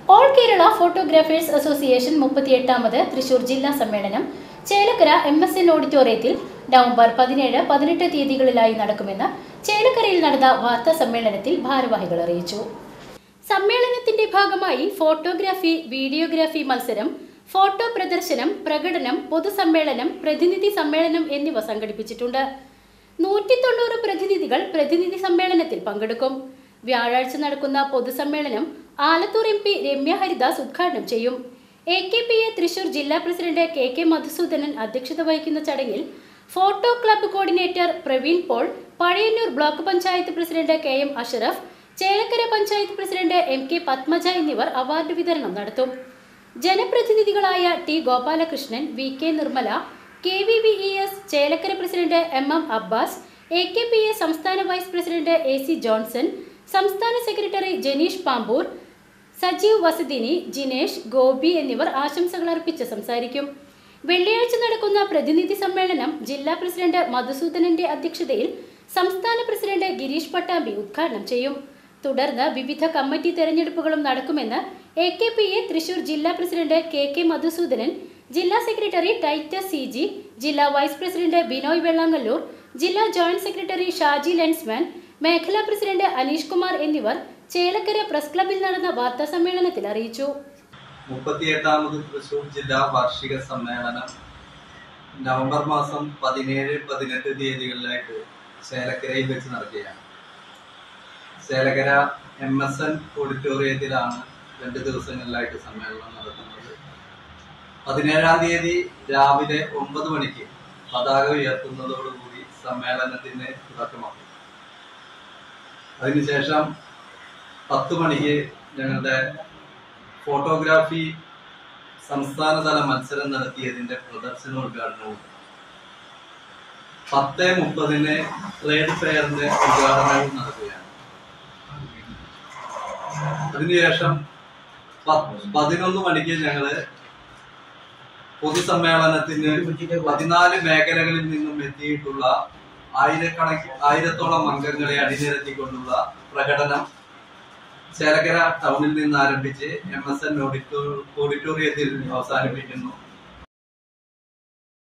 all Kerala photographers association മുപ്പത്തിയെട്ടാമത് തൃശൂർ ജില്ലാ സമ്മേളനം ചേലക്കര എം എസ് എൻ ഓഡിറ്റോറിയത്തിൽ നവംബർ പതിനേഴ് പതിനെട്ട് തീയതികളിലായി നടക്കുമെന്ന് ചേലക്കരയിൽ നടന്ന വാർത്താ സമ്മേളനത്തിൽ ഭാരവാഹികൾ അറിയിച്ചു സമ്മേളനത്തിന്റെ ഭാഗമായി ഫോട്ടോഗ്രാഫി വീഡിയോഗ്രാഫി മത്സരം ഫോട്ടോ പ്രദർശനം പ്രകടനം പൊതുസമ്മേളനം പ്രതിനിധി സമ്മേളനം എന്നിവ സംഘടിപ്പിച്ചിട്ടുണ്ട് നൂറ്റി തൊണ്ണൂറ് പ്രതിനിധികൾ പ്രതിനിധി സമ്മേളനത്തിൽ പങ്കെടുക്കും വ്യാഴാഴ്ച നടക്കുന്ന പൊതുസമ്മേളനം ആലത്തൂർ എം പി രമ്യ ഹരിദാസ് ഉദ്ഘാടനം ചെയ്യും A K P A Thrissur ജില്ലാ പ്രസിഡന്റ് കെ കെ മധുസൂദനൻ അധ്യക്ഷത വഹിക്കുന്ന ചടങ്ങിൽ photo club coordinator Praveen Paul Pazhayannur block panchayat president K M Ashraf Chelakkara panchayat president M K Padmaja എന്നിവർ അവാർഡ് വിതരണം നടത്തും ജനപ്രതിനിധികളായ T Gopalakrishnan V K Nirmala K V V E S Chelakkara president M M Abbas A K P A സംസ്ഥാന vice president A C Johnson സംസ്ഥാന secretary Janeesh Pampoor Sajeev വസതിനി ജിനേഷ് ഗോപി എന്നിവർ ആശംസകൾ അർപ്പിച്ച് സംസാരിക്കും വെള്ളിയാഴ്ച നടക്കുന്ന പ്രതിനിധി സമ്മേളനം ജില്ലാ പ്രസിഡന്റ് മധുസൂദനന്റെ അധ്യക്ഷതയിൽ സംസ്ഥാന പ്രസിഡന്റ് ഗിരീഷ് പട്ടാമ്പി ഉദ്ഘാടനം ചെയ്യും തുടർന്ന് വിവിധ കമ്മിറ്റി തെരഞ്ഞെടുപ്പുകളും നടക്കുമെന്ന് A K P A Thrissur ജില്ലാ പ്രസിഡന്റ് കെ കെ മധുസൂദനൻ ജില്ലാ സെക്രട്ടറി ടൈറ്റസ് സി ജി ജില്ലാ വൈസ് പ്രസിഡന്റ് ബിനോയ് വെള്ളാങ്ങല്ലൂർ ജില്ലാ ജോയിന്റ് സെക്രട്ടറി ഷാജി ലെൻസ്മാൻ മേഖലാ പ്രസിഡന്റ് അനീഷ് കുമാർ എന്നിവർ ചേലക്കര പ്രസ് ക്ലബിൽ നടന്ന വാർത്താ സമ്മേളനത്തിൽ അറിയിച്ചു മുപ്പത്തിയെട്ടാമത് തൃശൂർ ജില്ലാ വാർഷിക സമ്മേളനം നവംബർ മാസം പതിനേഴ് പതിനെട്ട് തീയതികളിലായിട്ട് ചേലക്കരയിൽ വെച്ച് നടക്കുകയാണ് ചേലക്കര എം എസ് എൻ ഓഡിറ്റോറിയത്തിലാണ് രണ്ട് ദിവസങ്ങളിലായിട്ട് സമ്മേളനം നടത്തുന്നത് പതിനേഴാം തീയതി രാവിലെ ഒമ്പത് മണിക്ക് പതാക ഉയർത്തുന്നതോടുകൂടി സമ്മേളനത്തിന് തുടക്കമാക്കും അതിനുശേഷം പത്ത് മണിക്ക് ഞങ്ങളുടെ ഫോട്ടോഗ്രാഫി സംസ്ഥാനതല മത്സരം നടത്തിയതിന്റെ പ്രദർശനോദ്ഘാടനവും പത്ത് മുപ്പതിന് ട്രേഡ് ഫെയറിന്റെ ഉദ്ഘാടനവും നടക്കുകയാണ് അതിനുശേഷം പ- പതിനൊന്ന് മണിക്ക് ഞങ്ങള് പൊതുസമ്മേളനത്തിന് പതിനാല് മേഖലകളിൽ നിന്നും എത്തിയിട്ടുള്ള ആയിരക്കണക്കിന് ആയിരത്തോളം അംഗങ്ങളെ അണിനിരത്തിക്കൊണ്ടുള്ള പ്രകടനം ചേലക്കര ടൗണിൽ നിന്ന് ആരംഭിച്ച് എം എസ് എൻ ഓഡിറ്റോറിയത്തിൽ അവസാനിപ്പിക്കുന്നു